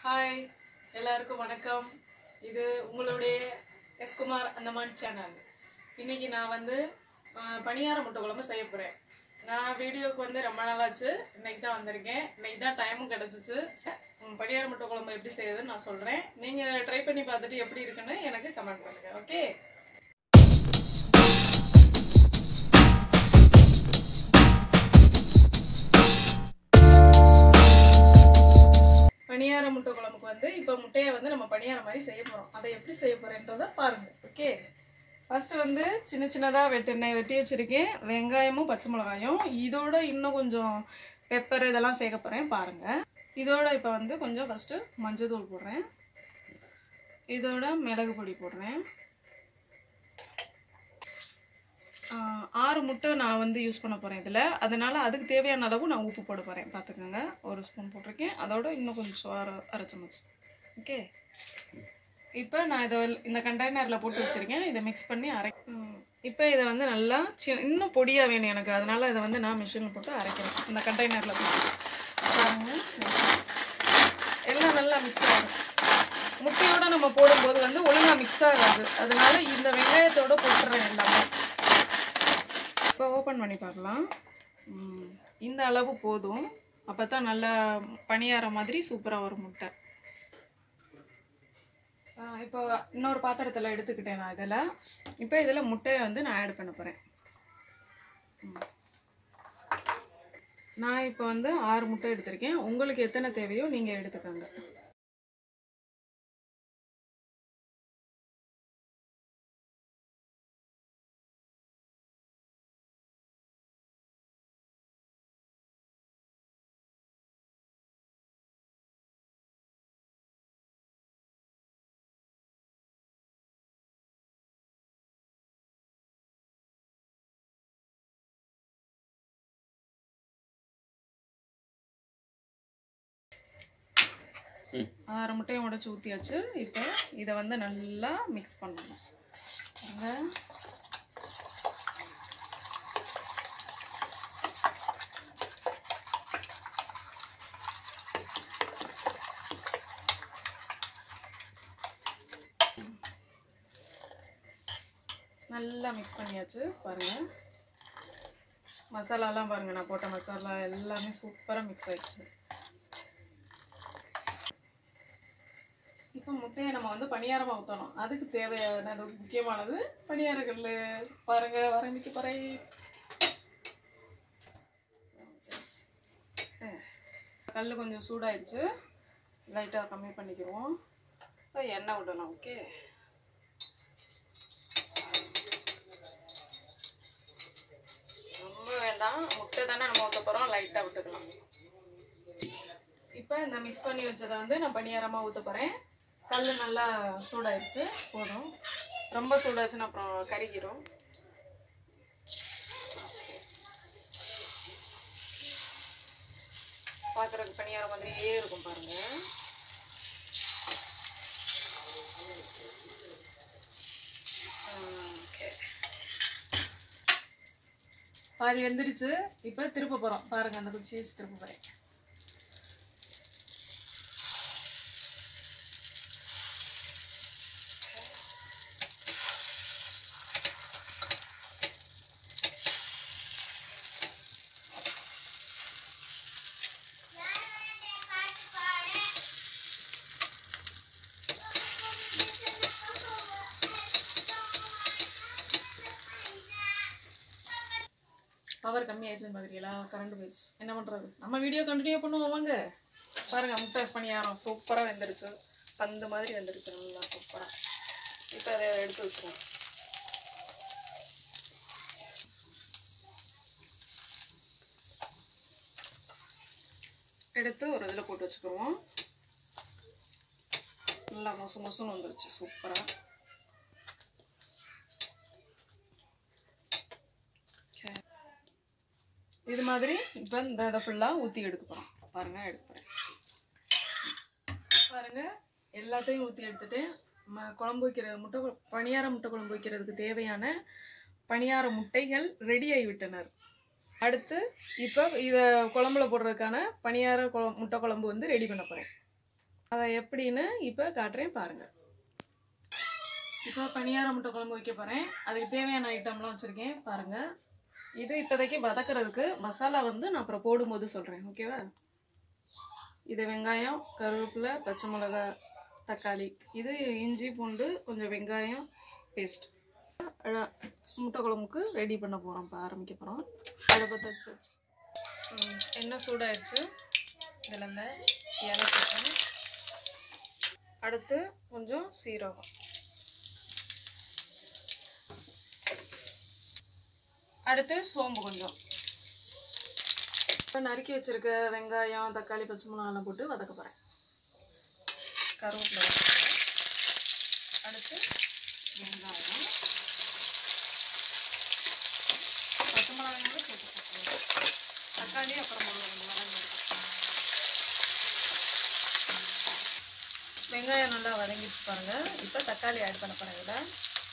Hi எல்லாருக்கும் வணக்கம் இது உங்களுடைய எஸ்குமார் அந்தமான் சேனல் இன்னைக்கு நான் வந்து ஆஹ், பணியார முட்டை குழம்பு செய்ய போகிறேன் நான் வீடியோவுக்கு வந்து ரொம்ப நாளாச்சு இன்னைக்கு தான் வந்திருக்கேன் இன்னைக்கு தான் டைமும் கிடச்சிச்சு ச- ம், பணியார முட்டை குழம்பு எப்படி செய்யறதுன்னு நான் சொல்கிறேன் நீங்கள் ட்ரை பண்ணி பார்த்துட்டு எப்படி இருக்குன்னு எனக்கு கமெண்ட் பண்ணுங்கள் ஓகே பணியார முட்டை குழம்புக்கு வந்து இப்போ முட்டையை வந்து நம்ம பணியார மாதிரி செய்ய போகிறோம் அதை எப்படி செய்ய போகிறேன்றதை பாருங்கள் ஓகே ஃபஸ்ட்டு வந்து சின்ன சின்னதாக வெட்டெண்ணெய் வெட்டி வச்சுருக்கேன் வெங்காயமும் பச்சை மிளகாயும் இதோட இன்னும் கொஞ்சம் பெப்பர் இதெல்லாம் சேர்க்க போகிறேன் பாருங்கள் இதோட இப்போ வந்து கொஞ்சம் ஃபஸ்ட்டு மஞ்சள் தூள் போடுறேன் இதோட மிளகு பொடி போடுறேன் ஆஹ், ஆறு முட்டை நான் வந்து யூஸ் பண்ண போகிறேன் இதில் அதனால் அதுக்கு தேவையான அளவு நான் உப்பு போட போகிறேன் பார்த்துக்கோங்க ஒரு ஸ்பூன் போட்டிருக்கேன் அதோட இன்னும் கொஞ்சம் அரை அரை சமச் ஓகே இப்போ நான் இதை வெல்- இந்த கண்டெய்னரில் போட்டு வச்சுருக்கேன் இதை மிக்ஸ் பண்ணி அரை இப்போ இதை வந்து நல்லா சி இன்னும் பொடியாக வேணும் எனக்கு அதனால் இதை வந்து நான் மிஷினில் போட்டு அரைக்கிறேன் இந்த கண்டெய்னரில் போட்டு பாருங்க. எல்லாம் நல்லா மிக்ஸ் ஆகும் முட்டையோட நம்ம போடும்போது வந்து ஒழுங்காக மிக்ஸ் ஆகாது அதனால இந்த வெங்காயத்தோட போட்டுறேன் எல்லாமே இப்போ ஓப்பன் பண்ணி பார்க்கலாம் ம், இந்த அளவு போதும் அப்போ தான் நல்லா பணியார மாதிரி சூப்பராக வரும் முட்டை ஆ, இப்போ இன்னொரு பாத்திரத்தில் எடுத்துக்கிட்டேன் நான் இதில் இப்போ இதில் முட்டையை வந்து நான் ஆட் பண்ண போகிறேன் நான் இப்போ வந்து ஆறு முட்டை எடுத்திருக்கேன் உங்களுக்கு எத்தனை தேவையோ நீங்கள் எடுத்துக்கோங்க ஆறு முட்டையும் உடச்சி ஊற்றியாச்சு இப்போ இதை வந்து நல்லா மிக்ஸ் பண்ணணும் பாருங்க. நல்லா மிக்ஸ் பண்ணியாச்சு பாருங்கள் மசாலாலாம் பாருங்கள் நான் போட்ட மசாலா எல்லாமே சூப்பராக மிக்ஸ் ஆயிடுச்சு இப்போ முட்டையை நம்ம வந்து பணியாரமாக ஊற்றணும் அதுக்கு தேவையானது முக்கியமானது பணியாரக்கல் பாருங்க வரமிக்கு பறை கல் கொஞ்சம் சூடாயிடுச்சு லைட்டாக கம்மி பண்ணிக்கிறோம் இப்போ எண்ணெய் விடலாம் ஓகே ரொம்ப வேண்டாம் முட்டை தானே நம்ம ஊற்ற போகிறோம் லைட்டாக விட்டுக்கலாம் இப்போ இந்த மிக்ஸ் பண்ணி வச்சதை வந்து நான் பணியாரமாக ஊற்ற போகிறேன் கல் நல்லா சூடாயிடுச்சு போதும் ரொம்ப சூடாச்சுன்னா அப்புறம் கருகிரும் பார்க்குறதுக்கு பணியாரம் மாதிரியே இருக்கும் பாருங்க ஓகே பாதி வெந்துருச்சு இப்போ திருப்ப போகிறோம் பாருங்க அந்த குச்சி வச்சு திருப்ப போகிறேன் பவர் கம்மியாயிடுச்சுன்னு பார்க்குறீங்களா கரண்ட் போயிடுச்சு என்ன பண்ணுறது நம்ம வீடியோ கண்டினியூ பண்ணுவோம் வாங்க பாருங்க முட்டை பணியாரம் சூப்பராக வெந்துருச்சு பந்து மாதிரி வெந்துருச்சு நல்லா சூப்பராக இப்போ அதை எடுத்து வச்சுருவோம் எடுத்து ஒரு இதில் போட்டு வச்சுக்குவோம் நல்லா மொசு மொசுன்னு வந்துருச்சு சூப்பராக இது மாதிரி இப்போ இந்த இதை ஃபுல்லாக ஊற்றி எடுக்க போகிறோம் பாருங்கள் எடுக்க போகிறேன் பாருங்கள் எல்லாத்தையும் ஊற்றி எடுத்துட்டு ம குழம்பு வைக்கிற முட்டை குழ- பணியார முட்டை குழம்பு வைக்கிறதுக்கு தேவையான பணியார முட்டைகள் ரெடி ஆகிவிட்டனர் அடுத்து இப்போ இதை குழம்புல போடுறதுக்கான பணியார குழம்பு முட்டை குழம்பு வந்து ரெடி பண்ண போகிறேன் அதை எப்படின்னு இப்போ காட்டுறேன் பாருங்கள் இப்போ பணியார முட்டை குழம்பு வைக்க போகிறேன் அதுக்கு தேவையான ஐட்டம்லாம் வச்சுருக்கேன் பாருங்கள் இது இப்போதைக்கு வதக்குறதுக்கு மசாலா வந்து நான் அப்புறம் போடும்போது சொல்கிறேன் ஓகேவா இது வெங்காயம் கருவேப்பிலை பச்சை மிளகா தக்காளி இது இஞ்சி பூண்டு கொஞ்சம் வெங்காயம் பேஸ்ட் முட்டை குழம்புக்கு ரெடி பண்ண போகிறோம் இப்போ ஆரம்பிக்க போகிறோம் அதை பற்றி வச்சு எண்ணெய் சூடாயிடுச்சு இதில் இந்த ஏலக்காய் அடுத்து கொஞ்சம் சீரகம் அடுத்து சோம்பு கொஞ்சம் இப்போ நறுக்கி வச்சிருக்க வெங்காயம் தக்காளி பச்சை மிளகாலாம் போட்டு வதக்க போகிறேன் கருவேப்பிலை வதக்குறேன். அடுத்து வெங்காயம் பச்சை மிளகாயும் கூட சேர்த்து போட்டுருவேன் தக்காளி அப்புறம் போடுவேன் வதங்க வெங்காயம் நல்லா வதங்கிடுச்சு பாருங்க இப்போ தக்காளி ஆட் பண்ண போகிறேன் இதில்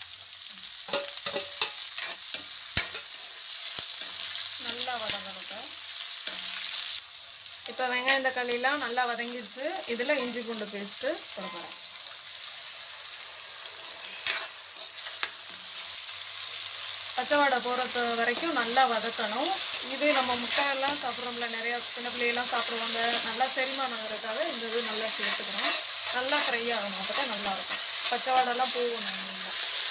நல்லா வதங்கணும் இப்போ இப்போ வெங்காயம் தக்காளிலாம் நல்லா வதங்கிடுச்சு இதில் இஞ்சி பூண்டு பேஸ்ட்டு போட போகிறேன் பச்சை வாடை போகிறது வரைக்கும் நல்லா வதக்கணும் இது நம்ம முட்டையெல்லாம் சாப்பிட்றோம்ல நிறையா சின்ன பிள்ளையெல்லாம் சாப்பிடுவாங்க நல்லா செரிமானம் ஆகிறதுக்காக இந்த இது நல்லா சேர்த்துக்கணும் நல்லா ஃப்ரை ஆகணும் அப்போ தான் நல்லாயிருக்கும் பச்சை வாடெல்லாம் போகணும் நல்லா.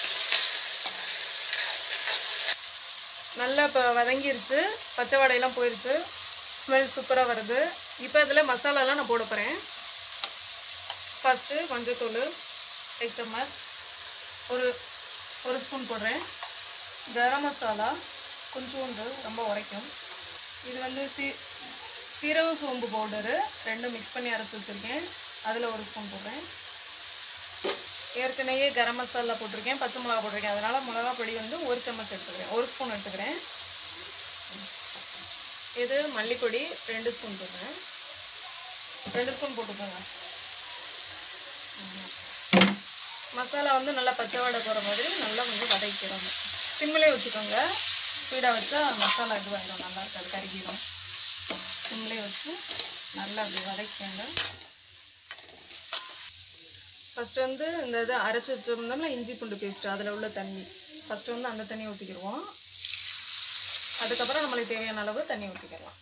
நல்லா இப்போ வதங்கிருச்சு பச்சை வாடையெல்லாம் போயிருச்சு ஸ்மெல் சூப்பராக வருது இப்போ இதில் மசாலாலாம் நான் போட போகிறேன் ஃபஸ்ட்டு மஞ்சத்தூள் எக் சம்மச் ஒரு ஒரு ஸ்பூன் போடுறேன் கரம் மசாலா கொஞ்சோண்டு ரொம்ப உரைக்கும் இது வந்து சீ சீரக சோம்பு பவுடரு ரெண்டும் மிக்ஸ் பண்ணி அரைச்சி வச்சுருக்கேன் அதில் ஒரு ஸ்பூன் போடுறேன் ஏற்கனவே கரம் மசாலா போட்டிருக்கேன் பச்சை மிளகா போட்டிருக்கேன் அதனால் மிளகா பொடி வந்து ஒரு சம்மச் எடுத்துக்கிறேன் ஒரு ஸ்பூன் எடுத்துக்கிறேன் இது மல்லிப்பொடி ரெண்டு ஸ்பூன் போடுறேன் ரெண்டு ஸ்பூன் போட்டுக்கோங்க மசாலா வந்து நல்லா பச்சை வாடை போகிற மாதிரி நல்லா கொஞ்சம் வதக்கிடுங்க சிம்மிலே வச்சுக்கோங்க ஸ்பீடாக வச்சா மசாலா இதுவாகிடும் நல்லா இருக்காது கருகிடும் சிம்மிலே வச்சு நல்லா அப்படி வதக்கிங்க ஃபஸ்ட்டு வந்து இந்த இது அரைச்சி வச்சிருந்தோம்னா இஞ்சி பூண்டு பேஸ்ட்டு அதில் உள்ள தண்ணி ஃபஸ்ட்டு வந்து அந்த தண்ணி ஊற்றிக்கிடுவோம் அதுக்கப்புறம் நம்மளுக்கு தேவையான அளவு தண்ணி ஊற்றிக்கிடலாம்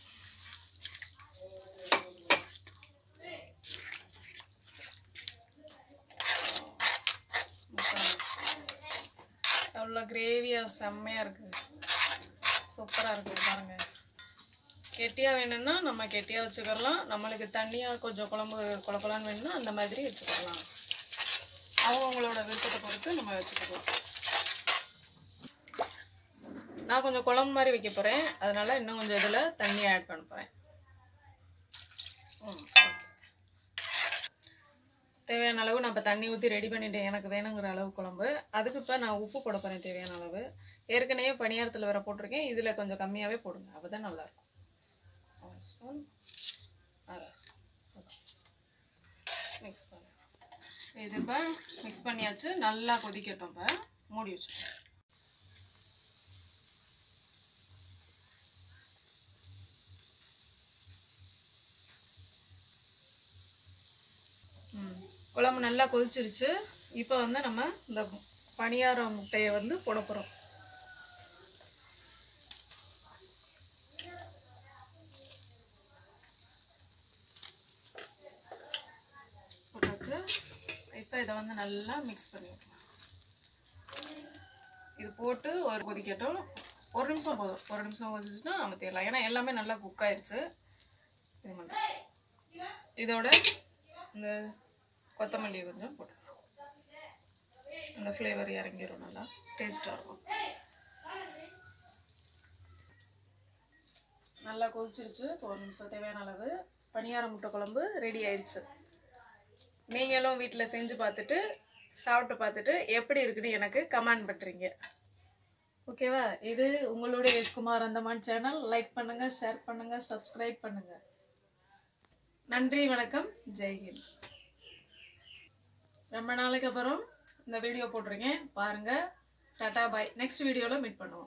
எவ்வளோ கிரேவியாக செம்மையாக இருக்குது சூப்பராக இருக்குது பாருங்கள் கெட்டியாக வேணும்னா நம்ம கெட்டியாக வச்சுக்கலாம் நம்மளுக்கு தண்ணியாக கொஞ்சம் குழம்பு குழப்பலான்னு வேணும்னா அந்த மாதிரி வச்சுக்கலாம் அவங்கவுங்களோட விருப்பத்தை பொறுத்து நம்ம வச்சுக்கலாம் நான் கொஞ்சம் குழம்பு மாதிரி வைக்க போகிறேன் அதனால் இன்னும் கொஞ்சம் இதில் தண்ணி ஆட் பண்ண போகிறேன் ம் ஓகே தேவையான அளவு நான் இப்போ தண்ணி ஊற்றி ரெடி பண்ணிட்டேன் எனக்கு வேணுங்கிற அளவு குழம்பு அதுக்கு இப்போ நான் உப்பு போட போகிறேன் தேவையான அளவு ஏற்கனவே பணியாரத்தில் வேற போட்டிருக்கேன் இதில் கொஞ்சம் கம்மியாகவே போடுங்க அப்போ தான் நல்லாயிருக்கும் ஒரு ஸ்பூன் அரை மிக்ஸ் பண்ண இது இப்போ மிக்ஸ் பண்ணியாச்சு நல்லா கொதிக்கட்டும் இப்போ மூடி வச்சுக்கோங்க ம் குழம்பு நல்லா கொதிச்சிருச்சு இப்போ வந்து நம்ம இந்த பணியார முட்டையை வந்து போட போகிறோம் போட்டாச்சு இப்போ இதை வந்து நல்லா மிக்ஸ் பண்ணி விட்டுலாம் இது போட்டு ஒரு கொதிக்கட்டும் ஒரு நிமிஷம் போதும் ஒரு நிமிஷம் கொதிச்சுன்னா அமர்த்திடலாம் ஏன்னா எல்லாமே நல்லா குக் ஆயிடுச்சு இது மட்டும் இதோட இந்த கொத்தமல்லி கொஞ்சம் போட்டுக்கலாம் அந்த ஃப்ளேவர் இறங்கிடும் நல்லா டேஸ்ட்டாக இருக்கும் நல்லா கொதிச்சிருச்சு இப்போ ஒரு நிமிஷம் தேவையான அளவு பணியார முட்டை குழம்பு ரெடி ஆயிடுச்சு நீங்களும் வீட்டில் செஞ்சு பார்த்துட்டு சாப்பிட்டு பார்த்துட்டு எப்படி இருக்குன்னு எனக்கு கமெண்ட் பண்ணுறீங்க ஓகேவா இது உங்களுடைய எஸ்குமார் அந்தமான் சேனல் லைக் பண்ணுங்கள் ஷேர் பண்ணுங்கள் சப்ஸ்கிரைப் பண்ணுங்கள் நன்றி வணக்கம் ஜெய்ஹிந்த் ரொம்ப நாளைக்கு அப்புறம் இந்த வீடியோ போட்டிருக்கேன் பாருங்கள் டாட்டா பாய் நெக்ஸ்ட் வீடியோவில் மீட் பண்ணுவோம்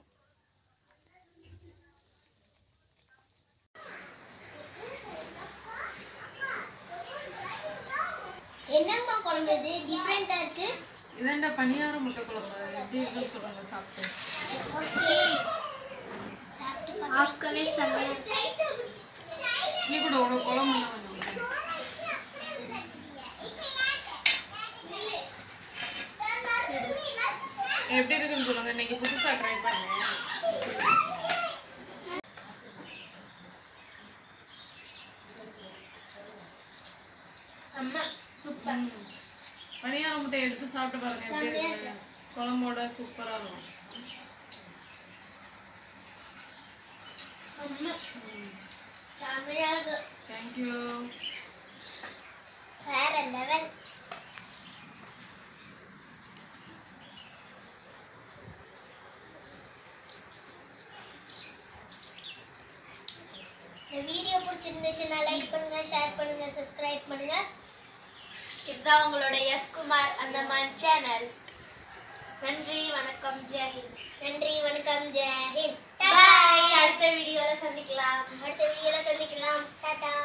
என்னம்மா குழம்பு இது டிஃப்ரெண்டா இருக்கு இதாண்டா பணியார முட்டை குழம்பு எப்படி இருக்குன்னு சொல்லுங்க சாப்பிட்டு ஓகே ஆஃப்கவே சமையல் நீ கூட உனக்கு குழம்பு என்ன வேணும்? எப்படி இருக்குன்னு சொல்லுங்க இன்னைக்கு புதுசா ட்ரை பண்ணேன் அம்மா சூப்பர் பணியார முட்டை எடுத்து சாப்பிட்டு பாருங்க எப்படி இருக்கு குழம்போட சூப்பரா இருக்கும் அம்மா செமையா இருக்கு தேங்க்யூ வேற லெவல் இந்த வீடியோ பிடிச்சிருந்துச்சுன்னா லைக் பண்ணுங்க ஷேர் பண்ணுங்க சப்ஸ்கிரைப் பண்ணுங்க இதுதான் உங்களோட எஸ் குமார் அந்தமான் சேனல் நன்றி வணக்கம் ஜெயஹிந்த் நன்றி வணக்கம் ஜெயஹிந்த் பாய் அடுத்த வீடியோல சந்திக்கலாம் அடுத்த வீடியோல சந்திக்கலாம் டாடா